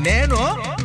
ಇನ್ನೇನು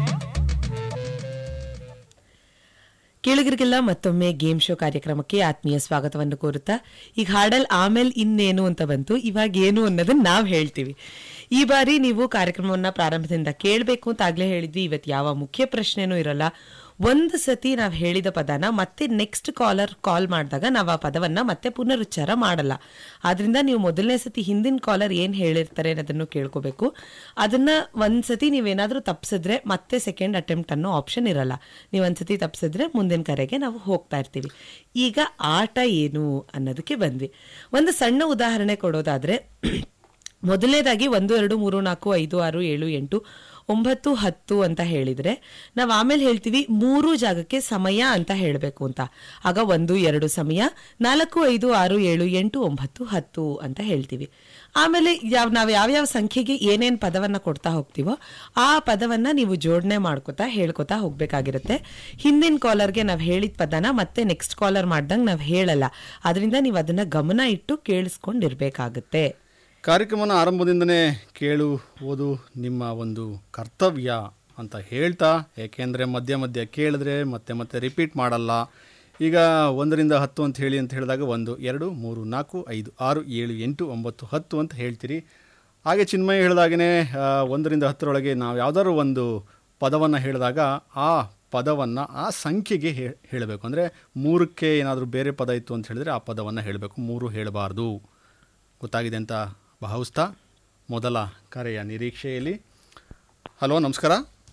ಕೇಳಿಗರಿಗೆಲ್ಲ ಮತ್ತೊಮ್ಮೆ game show ಕಾರ್ಯಕ್ರಮಕ್ಕೆ ಆತ್ಮೀಯ ಸ್ವಾಗತವನ್ನು ಕೋರುತ್ತಾ ಈಗ ಹಾಡಲ್ ಆಮೇಲೆ ಇನ್ನೇನು ಅಂತ ಬಂತು ಇವಾಗ ಏನು ಅನ್ನೋದನ್ನ ನಾವು ಹೇಳ್ತೀವಿ ಈ ಬಾರಿ ನೀವು ಕಾರ್ಯಕ್ರಮವನ್ನ ಪ್ರಾರಂಭದಿಂದ ಕೇಳಬೇಕು ಅಂತ ಆಗ್ಲೇ ಹೇಳಿದ್ವಿ ಇವತ್ತು ಯಾವ ಮುಖ್ಯ ಪ್ರಶ್ನೆನೂ ಇರಲ್ಲ ಒಂದು ಸತಿ ನಾವು ಹೇಳಿದ ಪದನ ಮತ್ತೆ ನೆಕ್ಸ್ಟ್ ಕಾಲರ್ ಕಾಲ್ ಮಾಡಿದಾಗ ನಾವು ಆ ಪದವನ್ನ ಮತ್ತೆ ಪುನರುಚ್ಚಾರ ಮಾಡಲ್ಲ ಆದ್ರಿಂದ ನೀವು ಮೊದಲನೇ ಸತಿ ಹಿಂದಿನ ಕಾಲರ್ ಏನ್ ಹೇಳಿರ್ತಾರೆ ಅನ್ನೋದನ್ನು ಕೇಳ್ಕೋಬೇಕು ಅದನ್ನ ಒಂದ್ಸತಿ ನೀವೇನಾದ್ರೂ ತಪ್ಸಿದ್ರೆ ಮತ್ತೆ ಸೆಕೆಂಡ್ ಅಟೆಂಪ್ಟ್ ಅನ್ನೋ ಆಪ್ಷನ್ ಇರಲ್ಲ ನೀವು ಒಂದ್ಸತಿ ತಪ್ಸಿದ್ರೆ ಮುಂದಿನ ಕರೆಗೆ ನಾವು ಹೋಗ್ತಾ ಇರ್ತೀವಿ ಈಗ ಆಟ ಏನು ಅನ್ನೋದಕ್ಕೆ ಬಂದ್ವಿ ಒಂದು ಸಣ್ಣ ಉದಾಹರಣೆ ಕೊಡೋದಾದ್ರೆ ಮೊದಲನೇದಾಗಿ ಒಂದು ಎರಡು ಮೂರು ನಾಲ್ಕು ಐದು ಆರು ಏಳು ಎಂಟು ಒಂಬತ್ತು ಹತ್ತು ಅಂತ ಹೇಳಿದ್ರೆ ನಾವು ಆಮೇಲೆ ಹೇಳ್ತೀವಿ ಮೂರು ಜಾಗಕ್ಕೆ ಸಮಯ ಅಂತ ಹೇಳಬೇಕು ಅಂತ ಆಗ ಒಂದು ಎರಡು ಸಮಯ ನಾಲ್ಕು ಐದು ಆರು ಏಳು ಎಂಟು ಒಂಬತ್ತು ಹತ್ತು ಅಂತ ಹೇಳ್ತೀವಿ ಆಮೇಲೆ ಯಾವ ನಾವು ಯಾವ್ಯಾವ ಸಂಖ್ಯೆಗೆ ಏನೇನು ಪದವನ್ನ ಕೊಡ್ತಾ ಹೋಗ್ತೀವೋ ಆ ಪದವನ್ನ ನೀವು ಜೋಡಣೆ ಮಾಡ್ಕೋತಾ ಹೇಳ್ಕೊತಾ ಹೋಗ್ಬೇಕಾಗಿರುತ್ತೆ ಹಿಂದಿನ ಕಾಲರ್ಗೆ ನಾವು ಹೇಳಿದ ಪದನ ಮತ್ತೆ ನೆಕ್ಸ್ಟ್ ಕಾಲರ್ ಮಾಡ್ದಂಗೆ ನಾವು ಹೇಳಲ್ಲ ಅದರಿಂದ ನೀವು ಅದನ್ನ ಗಮನ ಇಟ್ಟು ಕೇಳಿಸ್ಕೊಂಡಿರ್ಬೇಕಾಗತ್ತೆ ಕಾರ್ಯಕ್ರಮನ ಆರಂಭದಿಂದನೇ ಕೇಳುವುದು ನಿಮ್ಮ ಒಂದು ಕರ್ತವ್ಯ ಅಂತ ಹೇಳ್ತಾ ಏಕೆಂದರೆ ಮಧ್ಯ ಮಧ್ಯ ಕೇಳಿದ್ರೆ ಮತ್ತೆ ಮತ್ತೆ ರಿಪೀಟ್ ಮಾಡಲ್ಲ ಈಗ ಒಂದರಿಂದ ಹತ್ತು ಅಂತ ಹೇಳಿ ಅಂತ ಹೇಳಿದಾಗ ಒಂದು ಎರಡು ಮೂರು ನಾಲ್ಕು ಐದು ಆರು ಏಳು ಎಂಟು ಒಂಬತ್ತು ಹತ್ತು ಅಂತ ಹೇಳ್ತೀರಿ ಹಾಗೆ ಚಿನ್ಮಯ ಹೇಳಿದಾಗೇ ಒಂದರಿಂದ ಹತ್ತರೊಳಗೆ ನಾವು ಯಾವುದಾದ್ರು ಒಂದು ಪದವನ್ನು ಹೇಳಿದಾಗ ಆ ಪದವನ್ನು ಆ ಸಂಖ್ಯೆಗೆ ಹೇ- ಹೇಳಬೇಕು ಅಂದರೆ ಮೂರಕ್ಕೆ ಏನಾದರೂ ಬೇರೆ ಪದ ಇತ್ತು ಅಂತ ಹೇಳಿದ್ರೆ ಆ ಪದವನ್ನು ಹೇಳಬೇಕು ಮೂರು ಹೇಳಬಾರ್ದು ಗೊತ್ತಾಗಿದೆ ಅಂತ ಭಾವಿಸ್ತಾ ಮೊದಲ ಕರೆಯ ನಿರೀಕ್ಷೆಯಲ್ಲಿ ಹಲೋ ನಮಸ್ಕಾರ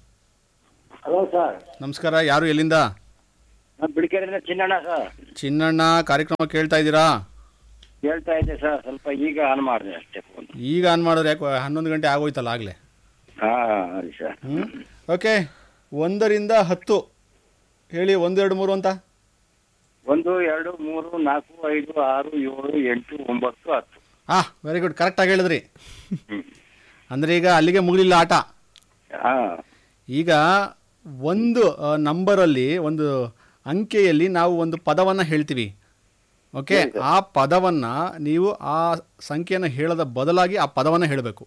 ಹಲೋ ಸರ್ ನಮಸ್ಕಾರ ಯಾರು ಎಲ್ಲಿಂದ ನಾನು ಬಿಡಿಕೆರೆಯಿಂದ ಚಿನ್ನಣ್ಣ ಸರ್ ಚಿನ್ನಣ್ಣ ಕಾರ್ಯಕ್ರಮ ಕೇಳ್ತಾ ಇದ್ದೀರಾ ಹೇಳ್ತಾ ಇದ್ದೆ ಸರ್ ಸ್ವಲ್ಪ ಈಗ ಆನ್ ಮಾಡಿದೆ ಅಷ್ಟೇ ಫೋನ್ ಈಗ ಆನ್ ಮಾಡಿದ್ರೆ ಯಾಕೆ ಹನ್ನೊಂದು ಗಂಟೆ ಆಗೋಯ್ತಲ್ಲ ಆಗಲೇ ಹಾ ಸರಿ ಸರ್ ಹ್ಞೂ ಓಕೆ ಒಂದರಿಂದ ಹತ್ತು ಹೇಳಿ ಒಂದು ಎರಡು ಮೂರು ಅಂತ ಒಂದು ಎರಡು ಮೂರು ನಾಲ್ಕು ಐದು ಆರು ಏಳು ಎಂಟು ಒಂಬತ್ತು ಹತ್ತು ಆ ವೆರಿ ಗುಡ್ ಕರೆಕ್ಟಾಗಿ ಹೇಳಿದ್ರಿ ಹ್ಮ್. ಅಂದರೆ ಈಗ ಅಲ್ಲಿಗೆ ಮುಗಿಲಿಲ್ಲ ಆಟ ಹಾ ಈಗ ಒಂದು ಆ, ನಂಬರಲ್ಲಿ ಒಂದು ಅಂಕೆಯಲ್ಲಿ ನಾವು ಒಂದು ಪದವನ್ನು ಹೇಳ್ತೀವಿ ಓಕೆ ಆ ಪದವನ್ನು ನೀವು ಆ ಸಂಖ್ಯೆಯನ್ನು ಹೇಳದ ಬದಲಾಗಿ ಆ ಪದವನ್ನು ಹೇಳಬೇಕು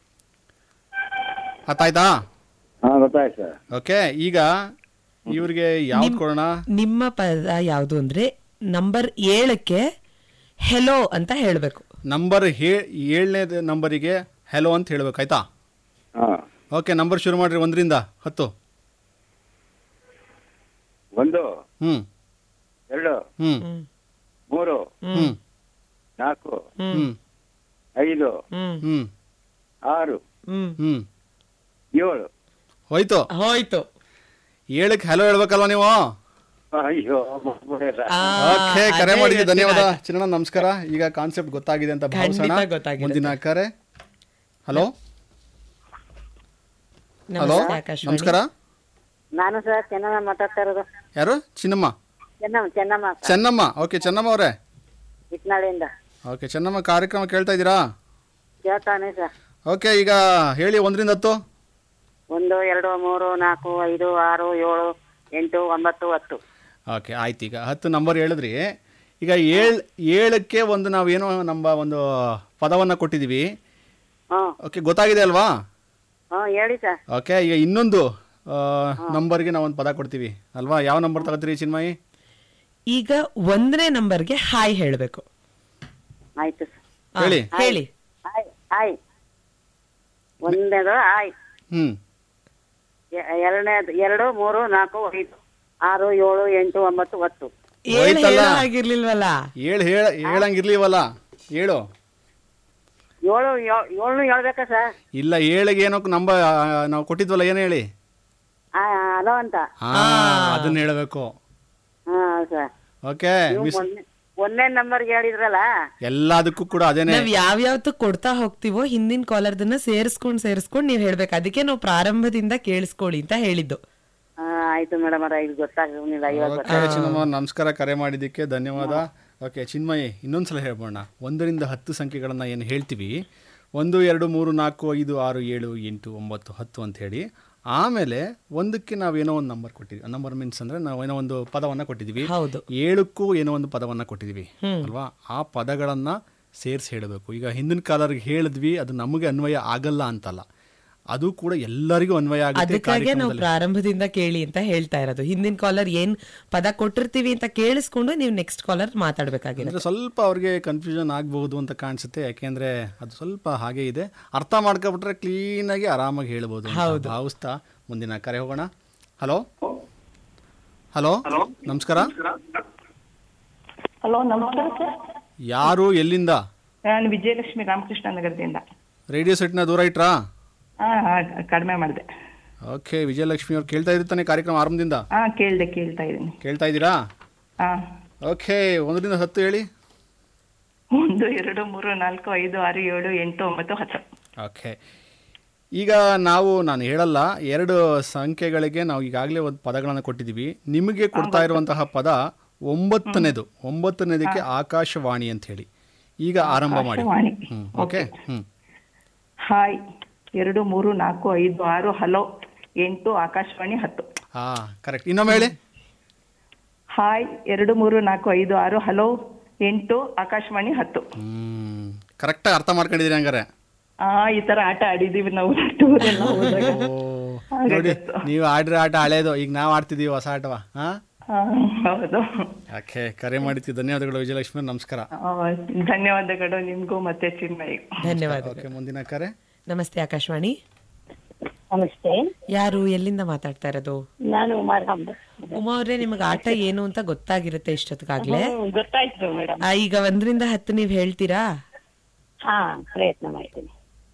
ಅರ್ಥಾಯ್ತಾ ಹಾ ಗೊತ್ತಾಯ್ತು ಸರ್ ಓಕೆ ಈಗ ಇವ್ರಿಗೆ ಯಾವ್ದು ಕೊಡೋಣ ನಿಮ್ಮ ಪದ ಯಾವುದು ಅಂದ್ರೆ ನಂಬರ್ ಏಳಕ್ಕೆ ಹೆಲೋ ಅಂತ ಹೇಳಬೇಕು ನಂಬರ್ ಹೇ ಏಳನೇ ನಂಬರಿಗೆ ಹೆಲೋ ಅಂತ ಹೇಳ್ಬೇಕು ಆಯ್ತಾ ಹಾ ಓಕೆ ನಂಬರ್ ಶುರು ಮಾಡಿರಿ ಒಂದರಿಂದ ಹತ್ತು ಒಂದು ಹ್ಞೂ ಎರಡು ಹ್ಞೂ ಮೂರು ಹ್ಞೂ ನಾಲ್ಕು ಹ್ಞೂ ಐದು ಹ್ಮ್ ಹ್ಞೂ ಆರು ಹ್ಮ್ ಹ್ಞೂ ಏಳು ಹೋಯ್ತು ಹೋಯ್ತು ಏಳಕ್ಕೆ ಹೆಲೋ ಹೇಳ್ಬೇಕಲ್ವ ನೀವು ಅಯ್ಯೋ ಮರ್ತ್ಬಿಟ್ಟೆ ಸರ್ ಆ, ಓಕೆ ಕರೆ ಅದೇ ಮಾಡಿದ್ವಿ ಇವತ್ತಿನ ಧನ್ಯವಾದ ಆಟ. ಚಿನ್ನ ನಮಸ್ಕಾರ ಈಗ ಕಾನ್ಸೆಪ್ಟ್ ಗೊತ್ತಾಗಿದೆ ಅಂತ ಭಾವಿಸೋಣ ಖಂಡಿತ ಗೊತ್ತಾಗಿರುತ್ತೆ. ಮುಂದಿನ ಕರೆ ಹಲೋ ಹಲೋ ನಮಸ್ತೆ ಆಕಾಶವಾಣಿ ನಮಸ್ಕಾರ ನಾನು ಸರ್ ಚೆನ್ನಮ್ಮ ಮಾತಾಡ್ತಾ ಇರೋದು ಯಾರು ಚಿನ್ನಮ್ಮ ಚೆನ್ನಮ್ಮ ಚೆನ್ನಮ್ಮ ಚೆನ್ನಮ್ಮ ಓಕೆ ಚೆನ್ನಮ್ಮ ಅವರೇ ಇಟ್ನಾಳಿಯಿಂದ ಓಕೆ ಚೆನ್ನಮ್ಮ ಕಾರ್ಯಕ್ರಮ ಕೇಳ್ತಾ ಇದ್ದೀರಾ ಕೇಳ್ತಾನೆ ಸರ್ ಓಕೆ ಈಗ ಹೇಳಿ ಒಂದರಿಂದ ಹತ್ತು ಒಂದು ಎರಡು ಮೂರು ನಾಲ್ಕು ಐದು ಆರು ಏಳು ಎಂಟು ಒಂಬತ್ತು ಹತ್ತು ಓಕೆ ಆಯ್ತು ಈಗ ಹತ್ತು ನಂಬರ್ ಹೇಳಿದ್ರಿ ಈಗ ಏಳ್ ಏಳಕ್ಕೆ ಒಂದು ನಾವೇನೋ ನಮ್ಮ ಒಂದು ಪದವನ್ನು ಕೊಟ್ಟಿದ್ದೀವಿ ಹ್ಞೂ ಓಕೆ ಗೊತ್ತಾಗಿದೆ ಅಲ್ವಾ ಹ್ಞೂ ಹೇಳಿ ಸರ್ ಓಕೆ ಈಗ ಇನ್ನೊಂದು ಆ, ನಂಬರ್ಗೆ ನಾವು ಒಂದು ಪದ ಕೊಡ್ತೀವಿ ಅಲ್ವಾ ಯಾವ ನಂಬರ್ ತಗೋತೀರಿ ಚಿನ್ಮಯಿ ಈಗ ಒಂದನೇ ನಂಬರ್ಗೆ ಹಾಯ್ ಹೇಳಬೇಕು ಆಯ್ತು ಸರ್ ಹೇಳಿ ಹೇಳಿ ಆಯ್ ಆಯ್ ಒಂದನೇದು ಆಯ್ ಹ್ಞೂ ಎ- ಎರಡನೇದು ಎರಡು ಮೂರು ನಾಲ್ಕು ಐದು ಆರು ಏಳು ಎಂಟು ಒಂಬತ್ತು ಹತ್ತು ಏಳು ಹೋಯ್ತಲ್ಲ. ಹೇಳೋ ಹಾಗಿರ್ಲಿಲ್ವಲ್ಲ ಏಳು ಹೇಳ ಹೇಳಂಗಿರ್ಲಿವಲ್ಲ ಏಳು ಏಳು ಏಳ್- ಏಳ್ನು ಹೇಳ್ಬೇಕಾ ಸರ್ ಇಲ್ಲ ಏಳಿಗೆ ಏನೋ ನಂಬ ನಾವು ಕೊಟ್ಟಿದ್ವಲ್ಲ ಏನು ಹೇಳಿ ಹಲೋ ಅಂತ ಹಾ ಅದನ್ನ ಹೇಳಬೇಕು ಹಾಂ ಸರ್ ಓಕೆ ನೀವು ಮಿಸ್ ಮೊನ್ನೆ ಒಂದನೇ ನಂಬರ್ಗೆ ಹೇಳಿದ್ರಲ್ಲ ಎಲ್ಲದಕ್ಕೂ ಕೂಡ ಅದೇನೆ ನಾವ್ ಯಾವ್ಯಾವ್ದು ಕೊಡ್ತಾ ಹೋಗ್ತೀವೋ ಹಿಂದಿನ ಕಾಲರ್ದನ್ನ ಸೇರಿಸ್ಕೊಂಡ್ ಸೇರಿಸ್ಕೊಂಡ್ ನೀವ್ ಹೇಳ್ಬೇಕು ಅದಕ್ಕೆ ನಾವು ಪ್ರಾರಂಭದಿಂದ ಕೇಳಿಸ್ಕೊಳ್ಳಿ ಅಂತ ಹೇಳಿದ್ದು ಆ, ಆಯ್ತು ಮೇಡಮ್ ಅದ ಇದು ಗೊತ್ತಾಗಿರ್ಲಿಲ್ಲ ಇವಾಗ ಓಕೆ ಚಿನ್ನಮ್ಮ ನಮಸ್ಕಾರ ಕರೆ ಮಾಡಿದ್ದಕ್ಕೆ ಧನ್ಯವಾದ ಓಕೆ ಚಿನ್ಮಯಿ ಇನ್ನೊಂದ್ಸಲ ಹೇಳ್ಬೋಣ ಒಂದರಿಂದ ಹತ್ತು ಸಂಖ್ಯೆಗಳನ್ನು ಏನು ಹೇಳ್ತೀವಿ ಒಂದು ಎರಡು ಮೂರು ನಾಲ್ಕು ಐದು ಆರು ಏಳು ಎಂಟು ಒಂಬತ್ತು ಹತ್ತು ಅಂತ ಹೇಳಿ ಆಮೇಲೆ ಒಂದಕ್ಕೆ ನಾವೇನೋ ಒಂದು ನಂಬರ್ ಕೊಟ್ಟಿದ್ವಿ ನಂಬರ್ ಮೀನ್ಸ್ ಅಂದ್ರೆ ನಾವೇನೋ ಒಂದು ಪದವನ್ನು ಕೊಟ್ಟಿದ್ದೀವಿ ಹೌದು ಏಳಕ್ಕೂ ಏನೋ ಒಂದು ಪದವನ್ನು ಕೊಟ್ಟಿದ್ದೀವಿ ಅಲ್ವಾ ಆ ಪದಗಳನ್ನು ಸೇರಿಸಿ ಹೇಳಬೇಕು ಈಗ ಹಿಂದಿನ ಕಾಲರಿಗೆ ಹೇಳಿದ್ವಿ ಅದು ನಮಗೆ ಅನ್ವಯ ಆಗಲ್ಲ ಅಂತಲ್ಲ ಅದು ಕೂಡ ಎಲ್ಲರಿಗೂ ಅನ್ವಯ ಆಗುತ್ತೆ ಅದಕ್ಕಾಗೆ ನಾವು ಕಾರ್ಯಕ್ರಮದಲ್ಲಿ. ಪ್ರಾರಂಭದಿಂದ ಕೇಳಿ ಅಂತ ಹೇಳ್ತಾ ಇರೋದು ಹಿಂದಿನ ಕಾಲರ್ ಏನ್ ಪದ ಕೊಟ್ಟಿರ್ತೀವಿ ಅಂತ ಕೇಳಿಸ್ಕೊಂಡು ನೀವು ನೆಕ್ಸ್ಟ್ ಕಾಲರ್ ಮಾತಾಡ್ಬೇಕಾಗಿರೋದು ಅಂದ್ರೆ ಸ್ವಲ್ಪ ಅವ್ರಿಗೆ ಕನ್ಫ್ಯೂಷನ್ ಆಗಬಹುದು ಅಂತ ಕಾಣಿಸುತ್ತೆ ಯಾಕೆಂದ್ರೆ ಅದು ಸ್ವಲ್ಪ ಹಾಗೆ ಇದೆ ಅರ್ಥ ಮಾಡ್ಕೊಬಿಟ್ರೆ ಕ್ಲೀನಾಗಿ ಆರಾಮಾಗಿ ಹೇಳ್ಬೋದು ಅಂತ ಭಾವಿಸ್ತಾ ಮುಂದಿನ ಕರೆ ಹೋಗೋಣ ಹಲೋ ಹಲೋ ನಮಸ್ಕಾರ ಹಲೋ ನಮಸ್ಕಾರ ಸರ್ ಯಾರು ಎಲ್ಲಿಂದ ನಾನು ವಿಜಯಲಕ್ಷ್ಮಿ ರಾಮಕೃಷ್ಣ ನಗರದಿಂದ ರೇಡಿಯೋ ಸೆಟ್ನ ದೂರ ಇಟ್ರಾ ಹಾಂ ಕಡಿಮೆ ಮಾಡಿದೆ ಓಕೆ ವಿಜಯಲಕ್ಷ್ಮಿ ಅವ್ರು ಕೇಳ್ತಾ ಇರ್ತಾನೆ ಕಾರ್ಯಕ್ರಮ ಆರಂಭದಿಂದ ಹಾಂ ಕೇಳಿದೆ ಕೇಳ್ತಾ ಇದ್ದೀನಿ ಕೇಳ್ತಾ ಇದ್ದೀರಾ ಹಾಂ ಓಕೆ ಒಂದರಿಂದ ಹತ್ತು ಹೇಳಿ ಒಂದು ಎರಡು ಮೂರು ನಾಲ್ಕು ಐದು ಆರು ಏಳು ಎಂಟು ಒಂಬತ್ತು ಹತ್ತು ಓಕೆ ಈಗ ನಾವು ನಾನು ಹೇಳಲ್ಲ ಎರಡು ಸಂಖ್ಯೆಗಳಿಗೆ ನಾವು ಈಗಾಗಲೇ ಒಂದು ಪದಗಳನ್ನು ಕೊಟ್ಟಿದ್ದೀವಿ ನಿಮಗೆ ಕೊಡ್ತಾ ಇರುವಂತಹ ಪದ ಒಂಬತ್ತನೇದು ಒಂಬತ್ತನೇದಕ್ಕೆ ಆಕಾಶವಾಣಿ ಅಂತ ಹೇಳಿ ಈಗ ಆರಂಭ ಮಾಡಿ Akashvani. Hmm okay hmm hi ಎರಡು ಮೂರು ನಾಲ್ಕು ಐದು ಆರು ಹಲೋ ಎಂಟು ಆಕಾಶವಾಣಿ ಹತ್ತು ಹಾ ಕರೆಕ್ಟ್ ಇನ್ನೊಮ್ಮೆ ಹೇಳಿ ಹಾಯ್ ಎರಡು ಮೂರು ನಾಲ್ಕು ಐದು ಆರು ಹಲೋ ಎಂಟು ಆಕಾಶವಾಣಿ ಹತ್ತು ಹ್ಮ್ ಕರೆಕ್ಟಾಗಿ ಅರ್ಥ ಮಾಡ್ಕೊಂಡಿದ್ದೀರಿ ಹಂಗಾರೆ ಆ ಈ ತರ ಆಟ ಆಡಿದೀವಿ ನಾವು ಟೂರ್ ಎಲ್ಲ ಹೋದಾಗ ಓ ನೋಡಿ ನೀವು ಆಡಿರೋ ಆಟ ಹಳೇದು ಈಗ ನಾವು ಆಡ್ತಿದೀವಿ ಹೊಸ ಆಟವಾ ಹಾ ಆ, ಹೌದು ಓಕೆ ಕರೆ ಮಾಡಿದ್ದು ಧನ್ಯವಾದಗಳು ವಿಜಯಲಕ್ಷ್ಮಿ ಅವ್ರೆ, ನಮಸ್ಕಾರ ಆ, ಧನ್ಯವಾದಗಳು ನಿಮ್ಗೂ ಮತ್ತೆ ಚಿನ್ಮಯ್ಗೂ ಧನ್ಯವಾದ ಓಕೆ ಮುಂದಿನ ಕರೆ ನಮಸ್ತೆ ಆಕಾಶವಾಣಿ ನಮಸ್ತೆ ಯಾರು ಎಲ್ಲಿಂದ ಮಾತಾಡ್ತಾ ಇರೋದು ನಾನು ಉಮಾರ್ ಹಂಬ ಉಮಾ ಅವ್ರೆ ನಿಮಗೆ ಆಟ ಏನು ಅಂತ ಗೊತ್ತಾಗಿರುತ್ತೆ ಇಷ್ಟೊತ್ತಿಗಾಗ್ಲೇ ಗೊತ್ತಾಯ್ತು ಮೇಡಮ್ ಆ, ಈಗ ಒಂದರಿಂದ ಹತ್ತು ನೀವ್ ಹೇಳ್ತೀರಾ ಹಾ ಪ್ರಯತ್ನ ಮಾಡ್ತೀನಿ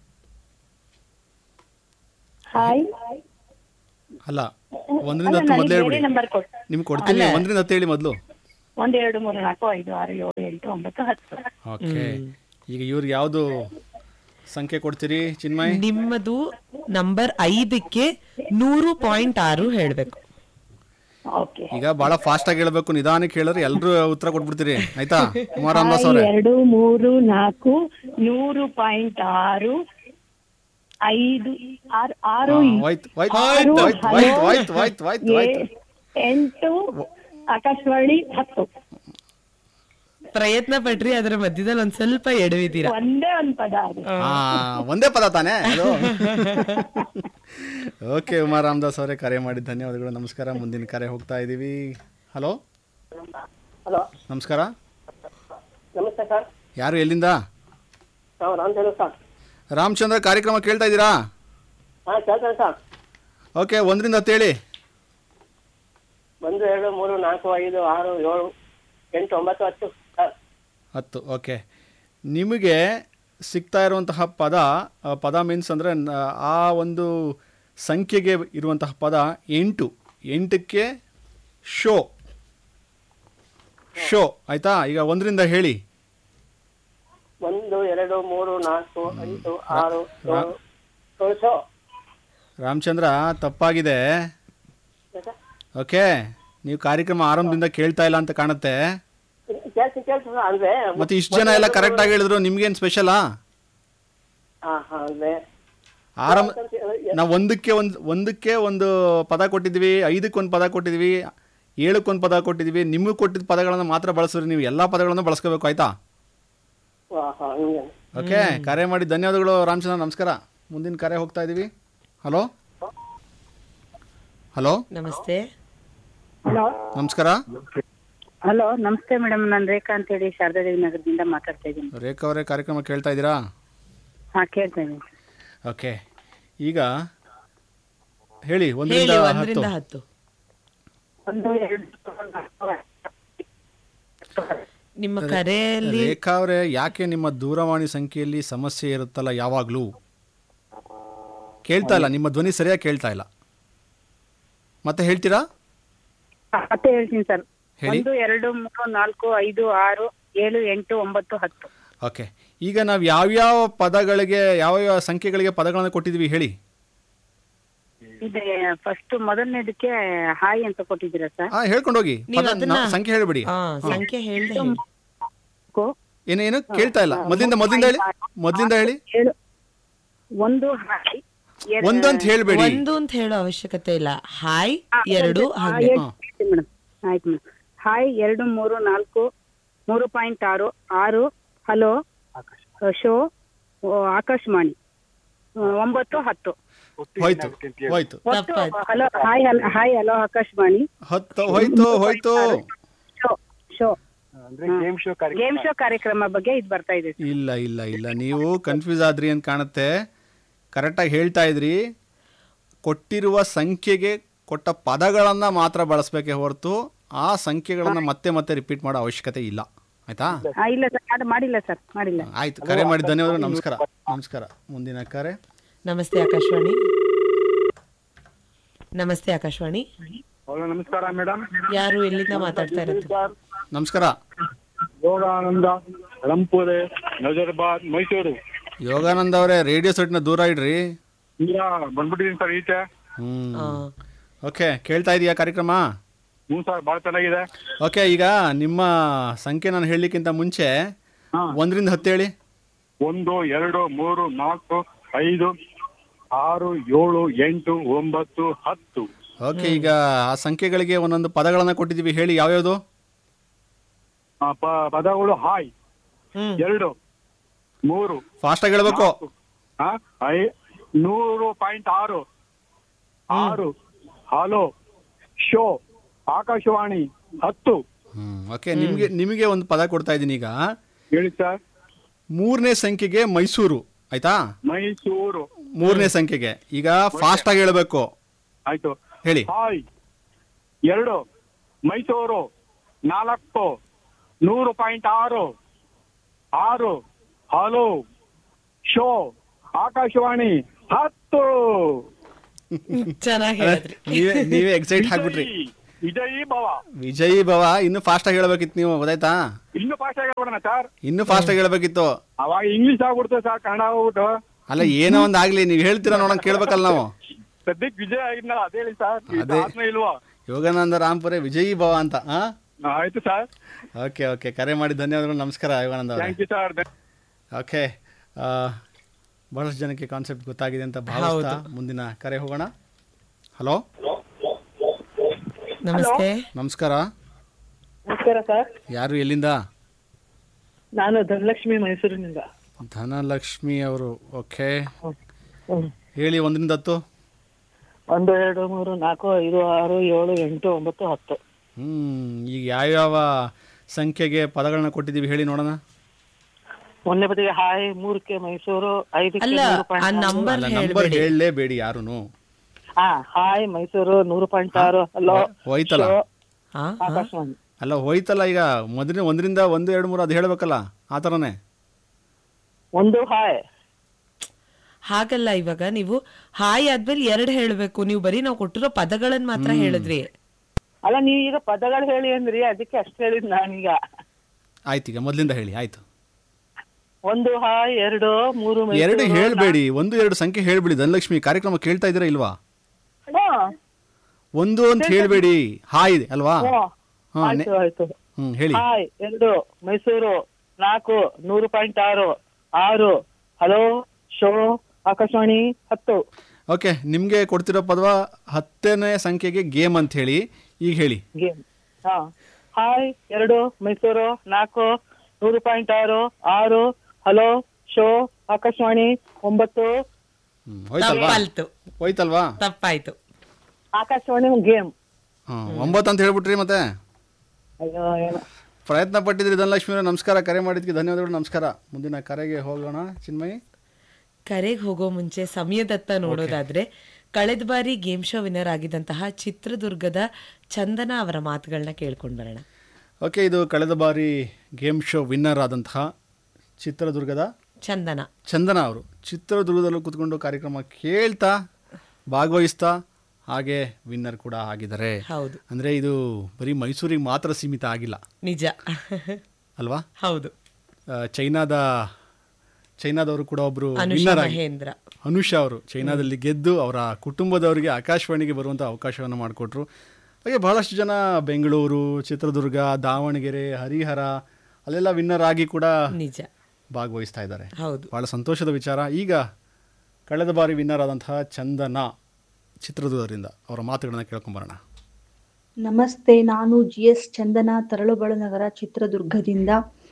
ಹಾಯ್ ಅಲ್ಲ ಒಂದರಿಂದ ಹತ್ತು ಮೊದಲು ಹೇಳ್ಬಿಡಿ ನಂಬರ್ ಕೊಟ್ಟು ನಿಮ್ಗೆ ಕೊಡ್ತೀನಿ ಒಂದರಿಂದ ಹತ್ತು ಹೇಳಿ ಮೊದಲು ಒಂದ್ ಎರಡು ಮೂರು ನಾಲ್ಕು ಐದು ಆರು ಏಳು ಎಂಟು ಒಂಬತ್ತು ಹತ್ತು ಓಕೆ ಈಗ ಇವ್ರಿಗೆ ಯಾವುದು ಸಂಖ್ಯೆ ಕೊಡ್ತೀರಿ ಚಿನ್ಮಯ್ ನಿಮ್ಮದು ನಂಬರ್ ಐದಕ್ಕೆ ನೂರು ಪಾಯಿಂಟ್ ಆರು ಹೇಳ್ಬೇಕು ಓಕೆ ಈಗ ಬಹಳ ಫಾಸ್ಟ್ ಆಗಿ ಹೇಳ್ಬೇಕು ನಿಧಾನಕ್ಕೆ ಹೇಳಿದ್ರೆ ಎಲ್ಲರೂ ಉತ್ತರ ಕೊಟ್ಬಿಡ್ತೀರಿ ಆಯ್ತಾ ಕುಮಾರ್ ರಾಮದಾಸ್ ಅವರೇ ಎರಡು ಮೂರು ನಾಲ್ಕು ನೂರು ಪಾಯಿಂಟ್ ಆರು ಐದು ಆರು ಆರು ಹೋಯ್ತು ಹೋಯ್ತು ಆರು, ಹೋಯ್ತು ಹೋಯ್ತು ಹೋಯ್ತು ಹೋಯ್ತು ಹೋಯ್ತು ಹೋಯ್ತು ಎ- ಎಂಟು ಆಕಾಶವಾಣಿ ಹತ್ತು ಪ್ರಯತ್ನ ಪಟ್ರಿ ಅದರ ಮಧ್ಯದಲ್ಲಿ ಒಂದ್ ಸ್ವಲ್ಪ ಎಡವಿದ್ದೀರಾ ಒಂದೇ ಒಂದ್ ಪದ ಅದು ಹಾ ಒಂದೇ ಪದ ತಾನೇ ಅದು ಓಕೆ ಉಮಾ ರಾಮದಾಸ್ ಅವರೇ ಕರೆ ಮಾಡಿದ ಧನ್ಯವಾದಗಳು ನಮಸ್ಕಾರ ಮುಂದಿನ ಕರೆ ಹೋಗ್ತಾ ಇದ್ದೀವಿ ಹಲೋ ಹಲೋ ನಮಸ್ಕಾರ ನಮಸ್ತೆ ಸರ್ ಯಾರು ಎಲ್ಲಿಂದ ನಾವು ರಾಮಚಂದ್ರ ಸರ್ ರಾಮಚಂದ್ರ ಕಾರ್ಯಕ್ರಮ ಕೇಳ್ತಾ ಇದ್ದೀರಾ ಹಾಂ ಕೇಳ್ತೇನೆ ಸರ್ ಓಕೆ ಒಂದರಿಂದ ಹತ್ತು ಹೇಳಿ ಒಂದು ಎರಡು ಮೂರು ನಾಲ್ಕು ಐದು ಆರು ಏಳು ಎಂಟು ಒಂಬತ್ತು ಹತ್ತು ಸರ್ ಹತ್ತು ಓಕೆ ನಿಮಗೆ ಸಿಗ್ತಾ ಇರುವಂತಹ ಪದ ಆ, ಪದ ಮೀನ್ಸ್ ಅಂದರೆ ಆ ಒಂದು ಸಂಖ್ಯೆಗೆ ಇರುವಂತಹ ಪದ ಎಂಟು ಎಂಟಕ್ಕೆ ಶೋ ಶೋ ಆಯ್ತಾ ಈಗ ಒಂದರಿಂದ ಹೇಳಿ ಒಂದು ಎರಡು ಮೂರು ನಾಲ್ಕು ಐದು ಆರು ಏಳು ಏಳು ಶೋ ರಾಮಚಂದ್ರ ತಪ್ಪಾಗಿದೆ ಓಕೆ ನೀವು ಕಾರ್ಯಕ್ರಮ ಆರಂಭದಿಂದ ಕೇಳ್ತಾ ಇಲ್ಲ ಅಂತ ಕಾಣುತ್ತೆ ಕೇಳ್ಸಿ ಕೇಳ್ಸಿ ಸರ್ ಅಂದ್ರೆ ಮತ್ತೆ ಇಷ್ಟು ಜನ ಎಲ್ಲ ಕರೆಕ್ಟಾಗಿ ಹೇಳಿದ್ರು ನಿಮ್ಗೇನು ಸ್ಪೆಷಲಾ ಹಾಂ ಹಾಂ ಅಂದ್ರೆ ಆರಂಭ ನಾವು ಒಂದಕ್ಕೆ ಒಂದು ಒಂದಕ್ಕೆ ಒಂದು ಪದ ಕೊಟ್ಟಿದ್ವಿ ಐದಕ್ಕೆ ಒಂದು ಪದ ಕೊಟ್ಟಿದ್ವಿ ಏಳಕ್ಕೊಂದು ಪದ ಕೊಟ್ಟಿದ್ವಿ ನಿಮಗೆ ಕೊಟ್ಟಿದ್ದ ಪದಗಳನ್ನು ಮಾತ್ರ ಬಳಸಿದ್ರೆ ನೀವು ಎಲ್ಲ ಪದಗಳನ್ನು ಬಳಸ್ಕೋಬೇಕು ಆಯ್ತಾ ಹಾಂ ಹಾಂ ಹಿಂಗೆ ಓಕೆ ಕರೆ ಮಾಡಿ ಧನ್ಯವಾದಗಳು ರಾಮಚಂದ್ರ ನಮಸ್ಕಾರ ಮುಂದಿನ ಕರೆ ಹೋಗ್ತಾ ಇದ್ದೀವಿ ಹಲೋ ಹಲೋ ನಮಸ್ತೆ ಹಲೋ ನಮಸ್ಕಾರ ಹಲೋ ನಮಸ್ತೆ ಮೇಡಮ್ ನಾನು ರೇಖಾ ಅಂತೇಳಿ ಶಾರದಾದೇವಿ ನಗರದಿಂದ ಮಾತಾಡ್ತಾ ಇದ್ದೀನಿ ರೇಖಾ ಅವರೇ ಕಾರ್ಯಕ್ರಮ ಕೇಳ್ತಾ ಇದ್ದೀರಾ ಹಾ ಕೇಳ್ತಾ ಇದ್ದೀನಿ ಓಕೆ ಈಗ ಹೇಳಿ ಹೇಳಿ ಒಂದರಿಂದ ಹತ್ತು ಒಂದರಿಂದ ಹತ್ತು ಒಂದು ಎರಡು ನಾಲ್ಕು, ನಿಮ್ಮ ಕರೆಯಲ್ಲಿ ರೇಖಾ ಅವರೇ ಯಾಕೆ ನಿಮ್ಮ ದೂರವಾಣಿ ಸಂಖ್ಯೆಯಲ್ಲಿ ಸಮಸ್ಯೆ ಇರುತ್ತಲ್ಲ ಯಾವಾಗಲೂ ಕೇಳ್ತಾ ಇಲ್ಲ ನಿಮ್ಮ ಧ್ವನಿ ಸರಿಯಾಗಿ ಕೇಳ್ತಾ ಇಲ್ಲ ಮತ್ತೆ ಹೇಳ್ತೀರಾ ಹಾ, ಮತ್ತೆ ಹೇಳ್ತೀನಿ ಸರ್ ಹೇಳಿ. ಒಂದು ಎರಡು ಮೂರು ನಾಲ್ಕು ಐದು ಆರು ಏಳು ಎಂಟು ಒಂಬತ್ತು ಹತ್ತು ಓಕೆ ಈಗ ನಾವು ಯಾವ್ಯಾವ ಪದಗಳಿಗೆ ಯಾವ್ಯಾವ ಸಂಖ್ಯೆಗಳಿಗೆ ಪದಗಳನ್ನು ಕೊಟ್ಟಿದ್ವಿ ಹೇಳಿ ಇದೆ ಫಸ್ಟ್ ಮೊದಲನೇದಕ್ಕೆ ಹಾಯ್ ಅಂತ ಕೊಟ್ಟಿದ್ದೀರಾ ಸರ್ ಹಾ ಹೇಳ್ಕೊಂಡೋಗಿ ನೀವು ಪದ- ಅದನ್ನ- ನಾ- ಸಂಖ್ಯೆ ಹೇಳ್ಬಿಡಿ ಹಾ ಸಂಖ್ಯೆ ಹೇಳ್ದೆ ಹೇಳಿ. ನಾಲ್ಕು, ಏನು ಏನು ಕೇಳ್ತಾ ಇಲ್ಲ ಮೊದಲಿಂದ ಮೊದಲಿಂದ ಹೇಳಿ ಮೊದಲಿಂದ ಹೇಳಿ ಏಳು ಒಂದು ಹಾಯ್ ಎರಡು- ಒಂದು ಅಂತ ಹೇಳ್ಬೇಡಿ ಒಂದು ಅಂತ ಹೇಳೋ ಅವಶ್ಯಕತೆ ಇಲ್ಲ ಹಾಯ್ ಎರಡು ಆ, ಹಾಗೆ ಹೇಳ್ತೀನಿ ಮೇಡಮ್ ಆಯ್ತು ಮೇಡಮ್ ಹಾಯ್ ಎರಡು ಮೂರು ನಾಲ್ಕು ಮೂರು ಪಾಯಿಂಟ್ ಆರು ಆರು ಹಲೋ ಶೋ ಓ, ಆಕಾಶವಾಣಿ ಆ, ಒಂಬತ್ತು ಹತ್ತು ಹೋಯ್ತು ಹೋಯ್ತು ತಪ್ಪಾಯ್ತು hello hi hi hello Akashvani ಹತ್ತು ಹೋಯ್ತು ಹೋಯ್ತು ಶೋ ಶೋ ಅಂದ್ರೆ ಗೇಮ್ ಶೋ ಗೇಮ್ ಶೋ ಕಾರ್ಯಕ್ರಮ ಬಗ್ಗೆ ಇದು ಬರ್ತಾ ಇದೆ ಇಲ್ಲ ಇಲ್ಲ ಇಲ್ಲ ನೀವು ಕನ್ಫ್ಯೂಸ್ ಆದ್ರಿ ಅಂತ ಕಾಣುತ್ತೆ ಕರೆಕ್ಟಾಗಿ ಹೇಳ್ತಾ ಇದ್ರಿ ಕೊಟ್ಟಿರುವ ಸಂಖ್ಯೆಗೆ ಕೊಟ್ಟ ಪದಗಳನ್ನು ಮಾತ್ರ ಬಳಸಬೇಕೇ ಹೊರತು ಆ ಸಂಖ್ಯೆಗಳನ್ನು ಮತ್ತೆ ಮತ್ತೆ ರಿಪೀಟ್ ಮಾಡೋ ಅವಶ್ಯಕತೆ ಇಲ್ಲ ಆಯ್ತಾ ಆ, ಇಲ್ಲ ಸರ್ ಅದು ಮಾಡಿಲ್ಲ ಸರ್ ಮಾಡಿಲ್ಲ ಆಯ್ತು ಕರೆ ಮಾಡಿ ಧನ್ಯವಾದ ನಮಸ್ಕಾರ ನಮಸ್ಕಾರ ಮುಂದಿನ ಕರೆ ನಮಸ್ತೆ ಆಕಾಶವಾಣಿ ನಮಸ್ತೆ ಆಕಾಶವಾಣಿ ಹಲೋ ನಮಸ್ಕಾರ ಮೇಡಮ್ ಯಾರು ಎಲ್ಲಿಂದ ಮಾತಾಡ್ತಾ ಇರೋದು ನಮಸ್ಕಾರ ಯೋಗಾನಂದ ರಂಪುರೆ ನಜರ್ಬಾದ್ ಮೈಸೂರು ಯೋಗಾನಂದ ಅವರೇ ರೇಡಿಯೋ ಸೆಟ್ನ ದೂರ ಇಡ್ರಿ ಈಗ ಬಂದ್ಬಿಟ್ಟಿದ್ದೀನಿ ಸರ್ ಈಚೆ ಹ್ಮ್ ಆ, ಓಕೆ ಕೇಳ್ತಾ ಇದೀಯಾ ಕಾರ್ಯಕ್ರಮ ಹ್ಞೂ ಸರ್ ಭಾಳ ಚೆನ್ನಾಗಿದೆ ಓಕೆ ಈಗ ನಿಮ್ಮ ಸಂಖ್ಯೆ ನಾನು ಹೇಳಲಿಕ್ಕಿಂತ ಮುಂಚೆ ಹಾ. ಒಂದರಿಂದ ಹತ್ತು ಹೇಳಿ ಒಂದು ಎರಡು ಮೂರು ನಾಲ್ಕು ಐದು ಆರು ಏಳು ಎಂಟು ಒಂಬತ್ತು ಹತ್ತು ಓಕೆ ಈಗ ಆ ಸಂಖ್ಯೆಗಳಿಗೆ ಒಂದೊಂದು ಪದಗಳನ್ನು ಕೊಟ್ಟಿದ್ದೀವಿ ಹೇಳಿ ಯಾವ್ಯಾವುದು ಆ, ಪ- ಪದಗಳು ಹಾಯ್ ಹ್ಮ್ ಎರಡು ಮೂರು ಫಾಸ್ಟಾಗಿ ಹೇಳ್ಬೇಕು ಆ, ಐ ನೂರು ಪಾಯಿಂಟ್ ಆರು ಆರು ಹಲೋ ಶೋ ಆಕಾಶವಾಣಿ ಹತ್ತು ಹ್ಮ್ ಓಕೆ ನಿಮಗೆ ನಿಮಗೆ ಒಂದು ಪದ ಕೊಡ್ತಾ ಇದ್ದೀನಿ ಈಗ ಹೇಳಿ ಸರ್ ಮೂರನೇ ಸಂಖ್ಯೆಗೆ ಮೈಸೂರು ಆಯ್ತಾ ಮೈಸೂರು ಮೂರನೇ ಸಂಖ್ಯೆಗೆ ಈಗ ಫಾಸ್ಟ್ ಆಗಿ ಹೇಳ್ಬೇಕು ಆಯ್ತು ಹೇಳಿ ಹಾಯ್ ಎರಡು ಮೈಸೂರು ನಾಲ್ಕು ನೂರು ಪಾಯಿಂಟ್ ಆರು ಆರು ಹಲೋ ಶೋ ಆಕಾಶವಾಣಿ ಹತ್ತು ಚೆನ್ನಾಗಿ ಹೇಳಿದ್ರಿ ನೀವೇ ನೀವೇ ಎಕ್ಸೈಟ್ ಆಗ್ಬಿಟ್ರಿ ವಿಜಯ್, ವಿಜಯ್ ಭವ ವಿಜಯ್ ಭವ ಇನ್ನು ಫಾಸ್ಟ್ ಆಗಿ ಹೇಳ್ಬೇಕಿತ್ತು ನೀವು ಗೊತ್ತಾಯ್ತಾ ಇನ್ನು ಫಾಸ್ಟ್ ಆಗಿ ಹೇಳ್ಬಿಡೋಣ ಸರ್ ಇನ್ನು ಫಾಸ್ಟ್ ಆಗಿ ಹೇಳ್ಬೇಕಿತ್ತು ಅವಾಗ ಇಂಗ್ಲಿಷ್ ಆಗ್ಬಿಡ್ತದೆ ಸರ್ ಕನ್ನಡ ಆಗ್ಬಿಟ್ಟು ಅಲ್ಲ ಏನೋ ಒಂದ್ ಆಗ್ಲಿ ನೀವು ಹೇಳ್ತೀರಾ ನೋಡಂಗ್ ಕೇಳ್ಬೇಕಲ್ಲ ನಾವು ಸದ್ಯಕ್ಕೆ ವಿಜಯ್ ಆಗಿದ್ನಲ್ಲ ಅದೇ ಹೇಳಿ ಸರ್ ಅದೇ. ಆತ್ಮ ಇಲ್ವಾ ಯೋಗಾನಂದ ರಾಮ್ಪುರೆ ವಿಜಯ್ ಭವ ಅಂತ ಹಾ ಆಯ್ತು ಸರ್ ಓಕೆ ಓಕೆ ಕರೆ ಮಾಡಿ ಧನ್ಯವಾದಗಳು ನಮಸ್ಕಾರ ಯೋಗಾನಂದ ಅವರೇ ಥ್ಯಾಂಕ್ ಯು ಸರ್ ಓಕೆ ಆ, ಬಹಳಷ್ಟು ಜನಕ್ಕೆ ಕಾನ್ಸೆಪ್ಟ್ ಗೊತ್ತಾಗಿದೆ ಅಂತ ಭಾವಿಸ್ತಾ ಮುಂದಿನ ಕರೆ ಹೋಗೋಣ ಹಲೋ ನಮಸ್ತೆ ನಮಸ್ಕಾರ ನಮಸ್ಕಾರ ಸರ್ ಯಾರು ಎಲ್ಲಿಂದ ನಾನು ಧನಲಕ್ಷ್ಮಿ ಮೈಸೂರಿನಿಂದ ಧನಲಕ್ಷ್ಮಿ ಅವರು ಓಕೆ ಹ್ಮ್. ಹೇಳಿ ಒಂದರಿಂದ ಹತ್ತು ಒಂದು ಎರಡು ಮೂರು ನಾಲ್ಕು ಐದು ಆರು ಏಳು ಎಂಟು ಒಂಬತ್ತು ಹತ್ತು ಹ್ಮ್ ಈಗ ಯಾವ್ಯಾವ ಸಂಖ್ಯೆಗೆ ಪದಗಳನ್ನ ಕೊಟ್ಟಿದ್ದೀವಿ ಹೇಳಿ ನೋಡೋಣ ಒಂದನೇ ಬದಿಗೆ ಹಾಯ್ ಮೂರಕ್ಕೆ ಮೈಸೂರು ಐದಕ್ಕೆ ಅಲ್ಲ ನೂರು ಆ ಪಾಯಿಂಟ್ ಆರು. ನಂಬರ್ ಅಲ್ಲ ನಂಬರ್ ಹೇಳ್ಬೇಡಿ ಹೇಳಲೇಬೇಡಿ ಯಾರುನು ಹಾ ಹಾಯ್ ಮೈಸೂರು ನೂರು ಪಾಯಿಂಟ್ ಆರು ಹಲೋ ಹೋಯ್ತಲ್ಲ ಆ, ಆ. ಆಕಾಶವಾಣಿ ಅಲ್ಲ ಹೋಯ್ತಲ್ಲ ಈಗ ಮೊದಲಿನ ಒಂದರಿಂದ ಒಂದು ಎರಡು ಮೂರು ಅದು ಹೇಳ್ಬೇಕಲ್ಲ ಆ ಥರನೇ ಒಂದು ಹಾಯ್ ಹಾಗಲ್ಲ ಇವಾಗ ನೀವು ಹಾಯ್ ಆದ್ಮೇಲೆ ಎರಡ್ ಹೇಳ್ಬೇಕು ನೀವು ಬರೀ ನಾವು ಕೊಟ್ಟಿರೋ ಪದಗಳನ್ನ ಮಾತ್ರ ಹೇಳಿದ್ರಿ ಅಲ್ಲ ನೀವು ಈಗ ಪದಗಳು ಹೇಳಿ ಅಂದ್ರಿ ಅದಕ್ಕೆ ಅಷ್ಟು ಹೇಳಿದ್ ನಾನೀಗ ಆಯ್ತು ಈಗ ಮೊದಲಿಂದ ಹೇಳಿ ಆಯ್ತು ಒಂದು ಹಾಯ್ ಎರಡು ಮೂರು ಮೈಸೂರು, ಎರಡು ಹೇಳ್ಬೇಡಿ ಒಂದು ಎರಡು ಸಂಖ್ಯೆ ಹೇಳ್ಬಿಡಿ ಧನಲಕ್ಷ್ಮಿ ಕಾರ್ಯಕ್ರಮ ಕೇಳ್ತಾ ಇದ್ದೀರಾ ಇಲ್ವಾ ಹಾ, ಒಂದು ಅಂತ ಹೇಳ್ಬೇಡಿ ಹಾಯ್ ಇದೆ ಅಲ್ವಾ ಹಾ. ಹಾ, ನೆ- ಆಯ್ತು ಆಯ್ತು ಹ್ಮ್ ಹೇಳಿ ಹಾಯ್ ಎರಡು ಮೈಸೂರು ನಾಲ್ಕು ನೂರು ಪಾಯಿಂಟ್ ಆರು ಆರು ಹಲೋ ಶೋ ಆಕಾಶವಾಣಿ ಹತ್ತು ಓಕೆ ನಿಮ್ಗೆ ಕೊಡ್ತಿರೋ ಪದವ ಹತ್ತನೇ ಸಂಖ್ಯೆಗೆ ಗೇಮ್ ಅಂತ ಹೇಳಿ ಈಗ ಹೇಳಿ ಗೇಮ್ ಹಾ ಹಾಯ್ ಎರಡು ಮೈಸೂರು ನಾಲ್ಕು ನೂರು ಪಾಯಿಂಟ್ ಆರು ಆರು ಹಲೋ ಶೋ ಆಕಾಶವಾಣಿ ಒಂಬತ್ತು ಹ್ಮ್, ಹೋಯ್ತಲ್ವಾ ತಪ್ಪಾಯ್ತು ಹೋಯ್ತಲ್ವಾ ತಪ್ಪಾಯ್ತು ಆಕಾಶವಾಣಿ ಗೇಮ್ ಹ್ಮ್ ಒಂಬತ್ತು ಅಂತ ಹೇಳ್ಬಿಟ್ರಿ ಮತ್ತೆ ಅಯ್ಯೋ ಏನೋ ಪ್ರಯತ್ನ ಪಟ್ಟಿದ್ರಿ ಧನಲಕ್ಷ್ಮಿ ಅವರೇ, ನಮಸ್ಕಾರ ಕರೆ ಮಾಡಿದ್ಕೆ ಧನ್ಯವಾದಗಳು ನಮಸ್ಕಾರ ಮುಂದಿನ ಕರೆಗೆ ಹೋಗೋಣ ಚಿನ್ಮಯಿ ಕರೆಗೆ ಹೋಗೋ ಮುಂಚೆ ಸಮಯದತ್ತ ನೋಡೋದಾದ್ರೆ ಕಳೆದ ಬಾರಿ ಗೇಮ್ ಶೋ ವಿನ್ನರ್ ಆಗಿದ್ದಂತಹ ಚಿತ್ರದುರ್ಗದ ಚಂದನ ಅವರ ಮಾತುಗಳನ್ನ ಕೇಳ್ಕೊಂಡ್ ಬರೋಣ ಓಕೆ ಇದು ಕಳೆದ ಬಾರಿ ಗೇಮ್ ಶೋ ವಿನ್ನರ್ ಆದಂತಹ ಚಿತ್ರದುರ್ಗದ ಚಂದನ ಚಂದನ ಅವರು ಚಿತ್ರದುರ್ಗದಲ್ಲೂ ಕೂತ್ಕೊಂಡು ಕಾರ್ಯಕ್ರಮ ಕೇಳ್ತಾ ಭಾಗವಹಿಸ್ತಾ ಹಾಗೆ ವಿನ್ನರ್ ಕೂಡ ಆಗಿದ್ದಾರೆ ಹೌದು ಅಂದರೆ ಇದು ಬರೀ ಮೈಸೂರಿಗೆ ಮಾತ್ರ ಸೀಮಿತ ಆಗಿಲ್ಲ ನಿಜ ಅಲ್ವಾ ಹೌದು ಆ, ಚೈನಾದ ಚೈನಾದವರು ಕೂಡ ಒಬ್ಬರು ಅನುಷಾ ವಿನ್ನರ್ ಆಗಿ ಮಹೇಂದ್ರ ಅನುಷಾ ಅವರು ಚೈನಾದಲ್ಲಿ ಗೆದ್ದು ಅವರ ಕುಟುಂಬದವರಿಗೆ ಆಕಾಶವಾಣಿಗೆ ಬರುವಂಥ ಅವಕಾಶವನ್ನು ಮಾಡಿಕೊಟ್ರು ಹಾಗೆ ಬಹಳಷ್ಟು ಜನ ಬೆಂಗಳೂರು ಚಿತ್ರದುರ್ಗ ದಾವಣಗೆರೆ ಹರಿಹರ ಅಲ್ಲೆಲ್ಲ ವಿನ್ನರ್ ಆಗಿ ಕೂಡ ನಿಜ ಭಾಗವಹಿಸ್ತಾ ಇದ್ದಾರೆ ಹೌದು ಬಹಳ ಸಂತೋಷದ ವಿಚಾರ ಈಗ ಕಳೆದ ಬಾರಿ ವಿನ್ನರ್ ಆದಂತಹ ಚಂದನ ಚಿತ್ರದುರ್ಗದಿಂದ ಅವರ ಮಾತುಗಳನ್ನ ಕೇಳ್ಕೊಂಬರೋಣ ನಮಸ್ತೆ ನಾನು ಜಿ ಎಸ್ ಚಂದನ ತರಳುಬಾಳು ನಗರ ಚಿತ್ರದುರ್ಗದಿಂದ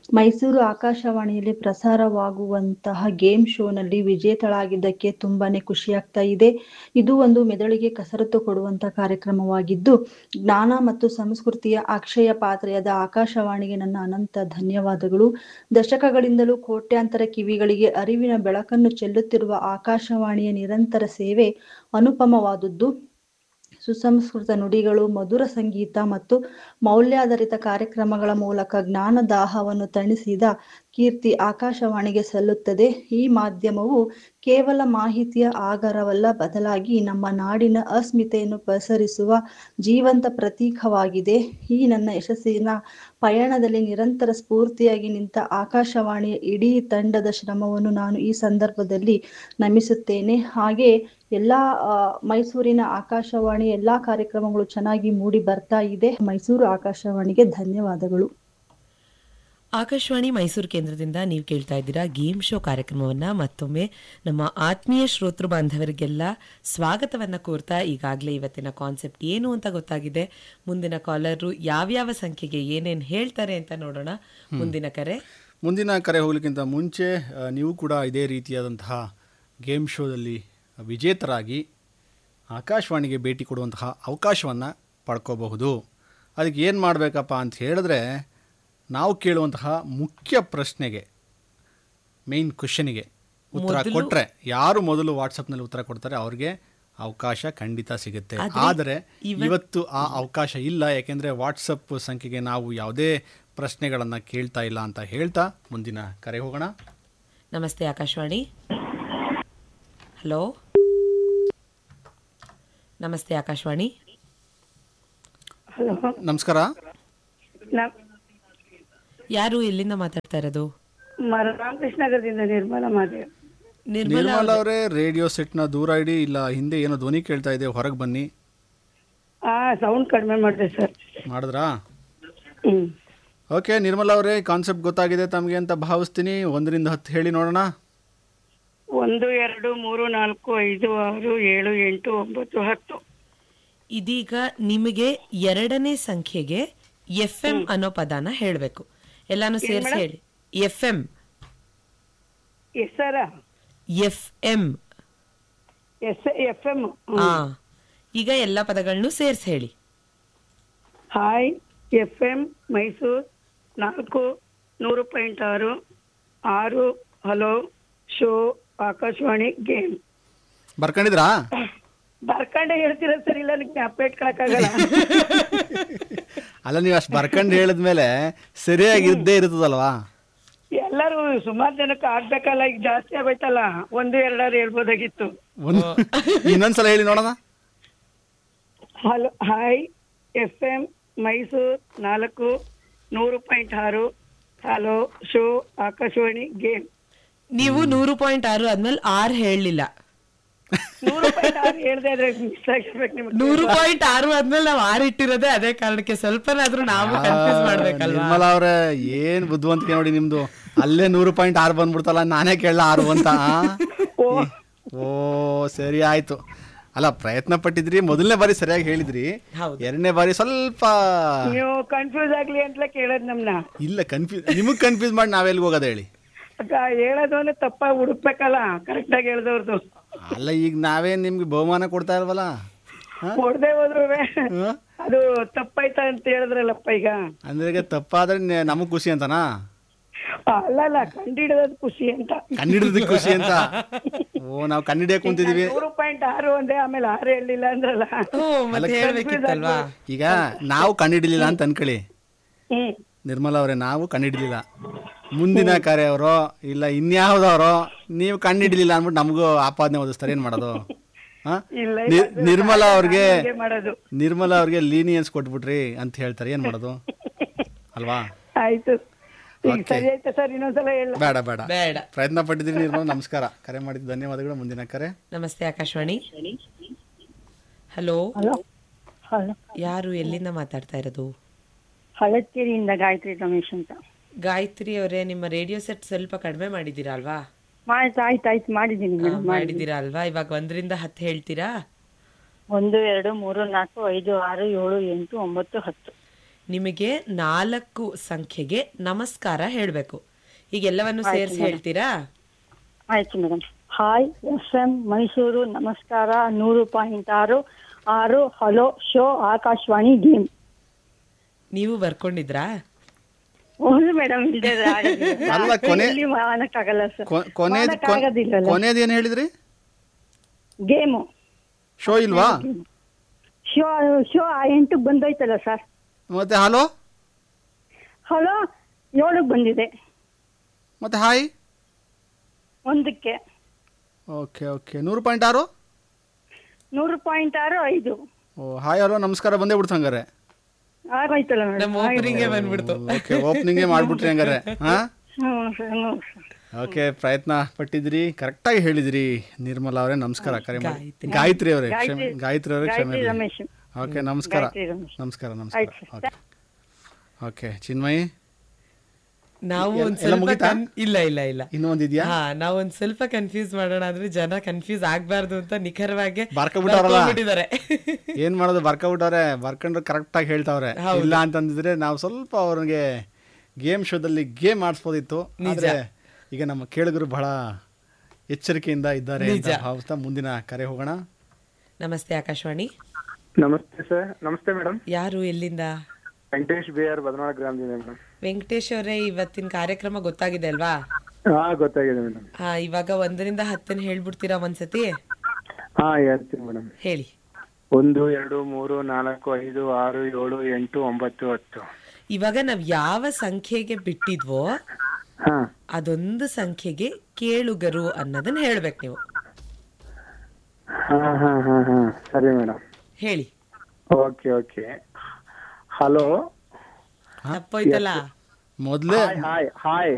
ಮೈಸೂರು ಆಕಾಶವಾಣಿಯಲ್ಲಿ ಪ್ರಸಾರವಾಗುವಂತಹ ಗೇಮ್ ಶೋನಲ್ಲಿ ವಿಜೇತಳಾಗಿದ್ದಕ್ಕೆ ತುಂಬಾನೇ ಖುಷಿಯಾಗ್ತಾ ಇದೆ ಇದು ಒಂದು ಮೆದುಳಿಗೆ ಕಸರತ್ತು ಕೊಡುವಂತ ಕಾರ್ಯಕ್ರಮವಾಗಿದ್ದು ಜ್ಞಾನ ಮತ್ತು ಸಂಸ್ಕೃತಿಯ ಅಕ್ಷಯ ಪಾತ್ರೆಯಾದ ಆಕಾಶವಾಣಿಗೆ ನನ್ನ ಅನಂತ ಧನ್ಯವಾದಗಳು ದಶಕಗಳಿಂದಲೂ ಕೋಟ್ಯಾಂತರ ಕಿವಿಗಳಿಗೆ ಅರಿವಿನ ಬೆಳಕನ್ನು ಚೆಲ್ಲುತ್ತಿರುವ ಆಕಾಶವಾಣಿಯ ನಿರಂತರ ಸೇವೆ ಅನುಪಮವಾದದ್ದು ಸುಸಂಸ್ಕೃತ ನುಡಿಗಳು ಮಧುರ ಸಂಗೀತ ಮತ್ತು ಮೌಲ್ಯಾಧಾರಿತ ಕಾರ್ಯಕ್ರಮಗಳ ಮೂಲಕ ಜ್ಞಾನ ದಾಹವನ್ನು ತಣಿಸಿದ ಕೀರ್ತಿ ಆಕಾಶವಾಣಿಗೆ ಸಲ್ಲುತ್ತದೆ ಈ ಮಾಧ್ಯಮವು ಕೇವಲ ಮಾಹಿತಿಯ ಆಗರವಲ್ಲ ಬದಲಾಗಿ ನಮ್ಮ ನಾಡಿನ ಅಸ್ಮಿತೆಯನ್ನು ಪಸರಿಸುವ ಜೀವಂತ ಪ್ರತೀಕವಾಗಿದೆ ಈ ನನ್ನ ಯಶಸ್ಸಿನ ಪಯಣದಲ್ಲಿ ನಿರಂತರ ಸ್ಫೂರ್ತಿಯಾಗಿ ನಿಂತ ಆಕಾಶವಾಣಿಯ ಇಡೀ ತಂಡದ ಶ್ರಮವನ್ನು ನಾನು ಈ ಸಂದರ್ಭದಲ್ಲಿ ನಮಿಸುತ್ತೇನೆ ಹಾಗೆ ಎಲ್ಲಾ ಆ, ಮೈಸೂರಿನ ಆಕಾಶವಾಣಿ ಎಲ್ಲಾ ಕಾರ್ಯಕ್ರಮಗಳು ಚೆನ್ನಾಗಿ ಮೂಡಿ ಬರ್ತಾ ಇದೆ ಮೈಸೂರು ಆಕಾಶವಾಣಿಗೆ ಧನ್ಯವಾದಗಳು ಆಕಾಶವಾಣಿ ಮೈಸೂರು ಕೇಂದ್ರದಿಂದ ನೀವು ಕೇಳ್ತಾ ಇದ್ದೀರಾ ಗೇಮ್ ಶೋ ಕಾರ್ಯಕ್ರಮವನ್ನ ಮತ್ತೊಮ್ಮೆ ನಮ್ಮ ಆತ್ಮೀಯ ಶ್ರೋತೃ ಬಾಂಧವರಿಗೆಲ್ಲ ಸ್ವಾಗತವನ್ನ ಕೋರ್ತಾ ಈಗಾಗಲೇ ಇವತ್ತಿನ ಕಾನ್ಸೆಪ್ಟ್ ಏನು ಅಂತ ಗೊತ್ತಾಗಿದೆ ಮುಂದಿನ ಕಾಲರು ಯಾವ್ಯಾವ ಸಂಖ್ಯೆಗೆ ಏನೇನು ಹೇಳ್ತಾರೆ ಅಂತ ನೋಡೋಣ ಮುಂದಿನ ಕರೆ ಮುಂದಿನ ಕರೆ ಹೋಗ್ಲಿಕ್ಕಿಂತ ಮುಂಚೆ ಆ, ನೀವು ಕೂಡ ಇದೇ ರೀತಿಯಾದಂತಹ ಗೇಮ್ ಶೋದಲ್ಲಿ ವಿಜೇತರಾಗಿ ಆಕಾಶವಾಣಿಗೆ ಭೇಟಿ ಕೊಡುವಂತಹ ಅವಕಾಶವನ್ನು ಪಡ್ಕೋಬಹುದು ಅದಕ್ಕೆ ಏನು ಮಾಡಬೇಕಪ್ಪ ಅಂತ ಹೇಳಿದ್ರೆ ನಾವು ಕೇಳುವಂತಹ ಮುಖ್ಯ ಪ್ರಶ್ನೆಗೆ ಮೇನ್ ಕ್ವಶನಿಗೆ ಉತ್ತರ ಮೊದಲು- ಕೊಟ್ಟರೆ ಯಾರು ಮೊದಲು ವಾಟ್ಸಪ್ನಲ್ಲಿ ಉತ್ತರ ಕೊಡ್ತಾರೆ ಅವ್ರಿಗೆ ಅವಕಾಶ ಖಂಡಿತ ಸಿಗುತ್ತೆ ಆದ್ರೆ ಆದರೆ ಇವತ್- ಇವತ್ತು ಆ ಅವಕಾಶ ಇಲ್ಲ ಯಾಕೆಂದರೆ ವಾಟ್ಸಪ್ ಸಂಖ್ಯೆಗೆ ನಾವು ಯಾವುದೇ ಪ್ರಶ್ನೆಗಳನ್ನು ಕೇಳ್ತಾ ಇಲ್ಲ ಅಂತ ಹೇಳ್ತಾ ಮುಂದಿನ ಕರೆ ಹೋಗೋಣ ನಮಸ್ತೆ ಆಕಾಶವಾಣಿ ಹಲೋ ನಮಸ್ತೆ ಆಕಾಶವಾಣಿ ಹಲೋ ನಮಸ್ಕಾರ ಯಾರು ಎಲ್ಲಿಂದ ಮಾತಾಡ್ತಾ ಇರೋದು ರಾಮಕೃಷ್ಣನಗರದಿಂದ ನಿರ್ಮಲಾ ಮಾದೇವ್ ನಿರ್ಮಲಾ ನಿರ್ಮಲ ಅವರೇ ರೇಡಿಯೋ ಸೆಟ್ನ ದೂರ ಇಡಿ ಇಲ್ಲ ಹಿಂದೆ ಏನೋ ಧ್ವನಿ ಕೇಳ್ತಾ ಇದೆ ಹೊರಗೆ ಬನ್ನಿ ಹಾ ಸೌಂಡ್ ಕಡಿಮೆ ಮಾಡಿದೆ ಸರ್ ಮಾಡಿದ್ರಾ ಹ್ಮ್ ಓಕೆ ನಿರ್ಮಲ ಅವರೇ ಕಾನ್ಸೆಪ್ಟ್ ಗೊತ್ತಾಗಿದೆ ತಮಗೆ ಅಂತ ಭಾವಿಸ್ತೀನಿ ಒಂದರಿಂದ ಹತ್ತು ಹೇಳಿ ನೋಡೋಣ ಒಂದು ಎರಡು ಮೂರು ನಾಲ್ಕು ಐದು ಆರು ಏಳು ಎಂಟು ಒಂಬತ್ತು ಹತ್ತು ಇದೀಗ ನಿಮಗೆ ಎರಡನೇ ಸಂಖ್ಯೆಗೆ ಎಫ್ ಎಂ ಅನ್ನೋ ಪದಾನ ಹೇಳಬೇಕು ಎಲ್ಲಾನು ಸೇರಿಸಿ ಹೇಳಿ ಎಫ್ ಎಂ ಎಸ್ ಸರ F M S F M ಆ ಈಗ ಎಲ್ಲ ಪದಗಳನ್ನು ಸೇರಿಸಿ ಹೇಳಿ ಹಾಯ್ ಎಫ್ ಎಂ ಮೈಸೂರು ನಾಲ್ಕು ನೂರು ಪಾಯಿಂಟ್ ಆರು ಆರು ಹಲೋ ಶೋ ಆಕಾಶವಾಣಿ ಗೇಮ್ ಬರ್ಕೊಂಡಿದ್ರಾ ಬರ್ಕೊಂಡೆ ಹೇಳ್ತೀರ ಸರ್ ಇಲ್ಲ ನನಗೆ ಜ್ಞಾಪ ಇಟ್ಕೊಳಕ್ಕಾಗಲ್ಲ ಅಲ್ಲ ನೀವು ಅಷ್ಟು ಬರ್ಕೊಂಡು ಹೇಳಿದ್ಮೇಲೆ ಸರಿಯಾಗಿ ಇದ್ದೇ ಇರ್ತದಲ್ವಾ ಎಲ್ಲರೂ ಸುಮಾರು ಜನಕ್ಕೆ ಆಗ್ಬೇಕಲ್ಲ ಈಗ ಜಾಸ್ತಿ ಆಗೋಯ್ತಲ್ಲ ಒಂದು ಎರಡಾರು ಹೇಳ್ಬೋದಾಗಿತ್ತು ಒಂದು ಇನ್ನೊಂದ್ಸಲ ಹೇಳಿ ನೋಡೋಣ hello hi F M Mysuru ನಾಲ್ಕು ನೂರು ಪಾಯಿಂಟ್ ಆರು ಹಲೋ ಶೋ ಆಕಾಶವಾಣಿ ಗೇಮ್ ನೀವು ನೂರು ಪಾಯಿಂಟ್ ಆರು ಆದ್ಮೇಲೆ ಆರ್ ಹೇಳಲಿಲ್ಲ ನೂರು ಪಾಯಿಂಟ್ ಆರು ಹೇಳ್ದೆ ಇದ್ರೆ ಮಿಸ್ ಆಗಿರ್ಬೇಕು ನಿಮ್ಗೆ ನೂರು ಪಾಯಿಂಟ್ ಆರು ಆದ್ಮೇಲೆ ನಾವು ಆರ್ ಇಟ್ಟಿರೋದೇ ಅದೇ ಕಾರಣಕ್ಕೆ ಸ್ವಲ್ಪನಾದ್ರೂ ನಾವು ಕನ್ಫ್ಯೂಸ್ ಮಾಡ್ಬೇಕಲ್ವಾ ನಿರ್ಮಲ ಅವ್ರೆ ಏನ್ ಬುದ್ಧಿವಂತಿಕೆ ನೋಡಿ ನಿಮ್ದು ಅಲ್ಲೇ ನೂರು ಪಾಯಿಂಟ್ ಆರು ಬಂದ್ಬಿಡ್ತಲ್ಲ ನಾನೇ ಕೇಳಲ್ಲ ಆರು ಅಂತ ಆ? ಓ ಸರಿ ಆಯ್ತು ಅಲ್ಲ ಪ್ರಯತ್ನ ಪಟ್ಟಿದ್ರಿ ಮೊದಲನೇ ಬಾರಿ ಸರಿಯಾಗಿ ಹೇಳಿದ್ರಿ ಹೌದು. ಎರಡನೇ ಬಾರಿ ಸ್ವಲ್ಪ ನೀವು ಕನ್ಫ್ಯೂಸ್ ಆಗ್ಲಿ ಅಂತ ಕೇಳೋದ್ ನಮ್ನ ಇಲ್ಲ ಕನ್ಫ್ಯೂಸ್ ನಿಮಗ್ ಕನ್ಫ್ಯೂಸ್ ಮಾಡಿ ನಾವೆಲ್ಗೆ ಹೋಗೋದು ಹೇಳಿ ಅಕ್ಕ ಹೇಳೋದು ಅಂದ್ರೆ ತಪ್ಪ ಹುಡುಕ್ಬೇಕಲ್ಲ ಕರೆಕ್ಟ್ ಆಗಿ ಹೇಳ್ದವ್ರದ್ದು ಅಲ್ಲ ಈಗ ನಾವೇ ನಿಮ್ಗೆ ಬಹುಮಾನ ಕೊಡ್ತಾ ಇಲ್ವಲ್ಲ ಹ? ಕೊಡದೆ ಹೋದ್ರು ಹ? ಅದು ತಪ್ಪಾಯ್ತಾ ಅಂತ ಹೇಳಿದ್ರಲ್ಲಪ್ಪ ಈಗ ಅಂದ್ರೆ ಈಗ ತಪ್ಪಾದ್ರೆ ನೆ- ನಮಗ್ ಖುಷಿ ಅಂತನಾ ಅಲ್ಲ ಅಲ್ಲ ಕಂಡಿಡಿಯೋದು ಖುಷಿ ಅಂತ ಕಣ್ಣಿಡಿದಕ್ಕೆ ಖುಷಿ ಅಂತ ಓ ನಾವು ಕಣ್ಣಿಡಿಯಕ್ ಕುಂತಿದೀವಿ ನೂರು ಪಾಯಿಂಟ್ ಆರು ಒಂದೇ ಆಮೇಲೆ ಆರು ಹೇಳಿಲ್ಲ ಅಂದ್ರಲ್ಲ ಓ ಮತ್ತೆ ಹೇಳ್ಬೇಕಿತ್ತಲ್ವಾ ಈಗ ನಾವು ಕಣ್ಣಿಡಿಲಿಲ್ಲ ಅಂತ ಅನ್ಕೊಳ್ಳಿ ಹ್ಮ್ ನಿರ್ಮಲಾ ಅವರೇ ನಾವು ಕಣ್ಣಿಡಿಲಿಲ್ಲ ಮುಂದಿನ ಕಾರ್ಯವರೋ ಇಲ್ಲ ಇನ್ಯಾವ್ದವರೋ ನೀವು ಕಣ್ಣಿಡಿಲಿಲ್ಲ ಅಂದ್ಬಿಟ್ಟು ನಮಗೂ ಆಪಾದನೆ ಓದಿಸ್ತಾರೆ ಏನ್ ಮಾಡೋದು ಹ? ಇಲ್ಲ, ನಿ- ಅದು ನಿರ್ಮಲಾ ಅವ್ರಿಗೆ ಹಾಗೆ ಮಾಡೋದು. ನಿರ್ಮಲಾ ಅವ್ರಿಗೆ ಲೀನಿಯನ್ಸ್ ಕೊಟ್ಬಿಟ್ರಿ ಅಂತ ಹೇಳ್ತಾರೆ ಏನ್ ಮಾಡೋದು ಅಲ್ವಾ ಆಯ್ತು ಈಗ Okay. ಸರಿ ಆಯ್ತಾ ಸರ್ ಇನ್ನೊಂದ್ಸಲ ಹೇಳ ಬೇಡ ಬೇಡ ಬೇಡ ಪ್ರಯತ್ನ ಪಟ್ಟಿದ್ರಿ ನಿರ್ಮಲಾ ನಮಸ್ಕಾರ ಕರೆ ಮಾಡಿದ ಧನ್ಯವಾದಗಳು ಮುಂದಿನ ಕರೆ ನಮಸ್ತೆ ಆಕಾಶವಾಣಿ ಹಲೋ ಹಲೋ ಹಲೋ ಯಾರು ಎಲ್ಲಿಂದ ಮಾತಾಡ್ತಾ ಇರೋದು ಹಳತ್ತೇರಿಯಿಂದ ಗಾಯತ್ರಿ ರಮೇಶ್ ಅಂತ ಗಾಯತ್ರಿ ಅವರೇ ನಿಮ್ಮ ರೇಡಿಯೋ ಸೆಟ್ ಸ್ವಲ್ಪ ಕಡಿಮೆ ಮಾಡಿದ್ದೀರಾ ಅಲ್ವಾ ಆಯ್ತು ಆಯ್ತು ಆಯ್ತು ಮಾಡಿದ್ದೀನಿ ಹಾ, ಮೇಡಮ್ ಮಾಡಿದ್ದೀರಾ ಅಲ್ವಾ ಇವಾಗ ಒಂದರಿಂದ ಹತ್ತು ಹೇಳ್ತೀರಾ ಒಂದು ಎರಡು ಮೂರು ನಾಲ್ಕು ಐದು ಆರು ಏಳು ಎಂಟು ಒಂಬತ್ತು ಹತ್ತು ನಿಮಗೆ ನಾಲ್ಕು ಸಂಖ್ಯೆಗೆ ನಮಸ್ಕಾರ ಹೇಳ್ಬೇಕು ಈಗ ಎಲ್ಲವನ್ನು ಸೇರಿಸಿ ಹೇಳ್ತೀರಾ ಆಯ್ತು madam hi F M Mysuru ನಮಸ್ಕಾರ ನೂರು ಪಾಯಿಂಟ್ ಆರು ಆರು ಹಲೋ ಶೋ ಆಕಾಶವಾಣಿ ಗೇಮ್ ನೀವು ಬರ್ಕೊಂಡಿದ್ರಾ ಹೌದು ಮೇಡಮ್ ಅಲ್ಲ, ಕೊನೆ- ಮಾಡಕ್ಕಾಗಲ್ಲ ಸರ್ ಕೊ- ಕೊನೆದ್ ಕೊನ್- ಮಾಡಕ್ಕಾಗೋದಿಲ್ಲಲ್ಲ. ಕೊನೆದ್ ಏನ್ ಹೇಳಿದ್ರಿ ಗೇಮು ಶೋ ಇಲ್ವಾ ಶೋ ಶೋ ಎಂಟಕ್ಕೆ ಬಂದೋಯ್ತಲ್ಲ ಸರ್ ಮತ್ತೆ ಹಲೋ ಹಲೋ ಏಳಕ್ಕೆ ಬಂದಿದೆ ಮತ್ತೆ ಹಾಯ್ ಒಂದಕ್ಕೆ ಓಕೆ ಓಕೆ ನೂರು ಪಾಯಿಂಟ್ ಆರು ನೂರು ಪಾಯಿಂಟ್ ಆರು ಐದು ಓ ಹಾಯ್ ಹಲೋ ನಮಸ್ಕಾರ ಬಂದೇ ಬಿಡ್ತು ಹಂಗಾರೆ ಆಗೋಯ್ತಲ್ಲ ಮೇಡಮ್ ನಮ್ಮ ಓಪನಿಂಗ್ ಬಂದ್ಬಿಡ್ತು ಓಕೆ ಓಪನಿಂಗೇ ಮಾಡ್ಬಿಟ್ರಿ ಹಂಗಾರೆ ಹಾ ಹ್ಞೂ ಸರ್ ಹ್ಞೂ ಸರ್ ಓಕೆ ಪ್ರಯತ್ನ ಪಟ್ಟಿದ್ರಿ ಕರೆಕ್ಟಾಗಿ ಹೇಳಿದ್ರಿ ನಿರ್ಮಲಾ ಅವರೇ ನಮಸ್ಕಾರ ಕರೆ ಮಾಡಿ ಗಾಯತ್ರಿ. ಗಾಯತ್ರಿ ಅವರೇ ಗಾಯತ್ರಿ- ಕ್ಷಮೆ ಗಾಯತ್ರಿ ಅವರೇ ಕ್ಷಮೆ ಗಾಯತ್ರಿ ಇರ್ಲಿ. ರಮೇಶ್. ಓಕೆ ನಮಸ್ಕಾರ ಗಾಯತ್ರಿ ರಮೇಶ್. ನಮಸ್ಕಾರ ಆಯ್ತು ನಮಸ್ಕಾರ ಸರ್. ಓಕೆ ಓಕೆ ಚಿನ್ಮಯಿ ನಾವು ಎಲ್- ಒಂದ್ ಎಲ್ಲ ಸ್ವಲ್ಪ ಮುಗೀತಾ? ಕನ್- ಇಲ್ಲ ಇಲ್ಲ ಇಲ್ಲ ಇನ್ನೂ ಒಂದಿದ್ಯಾ ಹಾ ನಾವ್ ಒಂದ್ ಸ್ವಲ್ಪ ಕನ್ಫ್ಯೂಸ್ ಮಾಡೋಣ ಅಂದ್ರೆ ಜನ ಕನ್ಫ್ಯೂಸ್ ಆಗ್ಬಾರ್ದು ಅಂತ ನಿಖರವಾಗಿ ಬರ್ಕೊಂಡ್ಬಿಟ್ಟಾರಲ್ಲ? ಬರ್ಕೊಂಡ್ಬಿಟ್ಟಿದ್ದಾರೆ. ಏನ್ ಮಾಡೋದು ಬರ್ಕೊಬಿಟ್ಟವ್ರೆ ಬರ್ಕೊಂಡ್ರೆ ಕರೆಕ್ಟಾಗಿ ಹೇಳ್ತಾವ್ರೆ ಹೌದು. ಇಲ್ಲ ಅಂತಂದಿದ್ರೆ ನಾವು ಸ್ವಲ್ಪ ಅವ್ರಿಗೆ ಗೇಮ್ ಶೋದಲ್ಲಿ ಗೇಮ್ ಆಡಿಸ್ಬೋದಿತ್ತು ನಿಜ. ಆದ್ರೆ ಈಗ ನಮ್ಮ ಕೇಳುಗರು ಬಹಳ ಎಚ್ಚರಿಕೆಯಿಂದ ಇದ್ದಾರೆ ಅಂತ ನಿಜ. ಭಾವಿಸ್ತಾ ಮುಂದಿನ ಕರೆ ಹೋಗೋಣ ನಮಸ್ತೆ ಆಕಾಶವಾಣಿ ನಮಸ್ತೆ ಸರ್ ನಮಸ್ತೆ ಮೇಡಮ್ ಯಾರು ಎಲ್ಲಿಂದ ವೆಂಕಟೇಶ್ ಬಿ ಆರ್ ಬದನಾಳ ಗ್ರಾಮದಿಂದ ಮೇಡಮ್ ವೆಂಕಟೇಶ್ ಅವರೇ ಇವತ್ತಿನ ಕಾರ್ಯಕ್ರಮ ಗೊತ್ತಾಗಿದೆ ಅಲ್ವಾ ಹಾ ಗೊತ್ತಾಗಿದೆ ಮೇಡಮ್ ಹಾ ಇವಾಗ ಒಂದರಿಂದ ಹತ್ತನ ಹೇಳ್ಬಿಡ್ತೀರಾ ಒಂದ್ಸತಿ ಹಾ ಹೇಳ್ತೀನಿ ಮೇಡಮ್ ಹೇಳಿ ಒಂದು ಎರಡು ಮೂರು ನಾಲ್ಕು ಐದು ಆರು ಏಳು ಎಂಟು ಒಂಬತ್ತು ಹತ್ತು ಇವಾಗ ನಾವ್ ಯಾವ ಸಂಖ್ಯೆಗೆ ಬಿಟ್ಟಿದ್ವೋ ಹಾ ಅದೊಂದು ಸಂಖ್ಯೆಗೆ ಕೇಳುಗರು ಅನ್ನೋದನ್ನ ಹೇಳ್ಬೇಕು ನೀವು ಹಾ ಹಾ ಹಾ ಹಾ ಸರಿ ಮೇಡಮ್ ಹೇಳಿ ಓಕೆ ಓಕೆ ಹಲೋ ತಪ್ಪೋಯ್ತಲ್ಲ ಮೊದ್ಲೇ ಹಾಯ್ ಹಾಯ್ ಹಾಯ್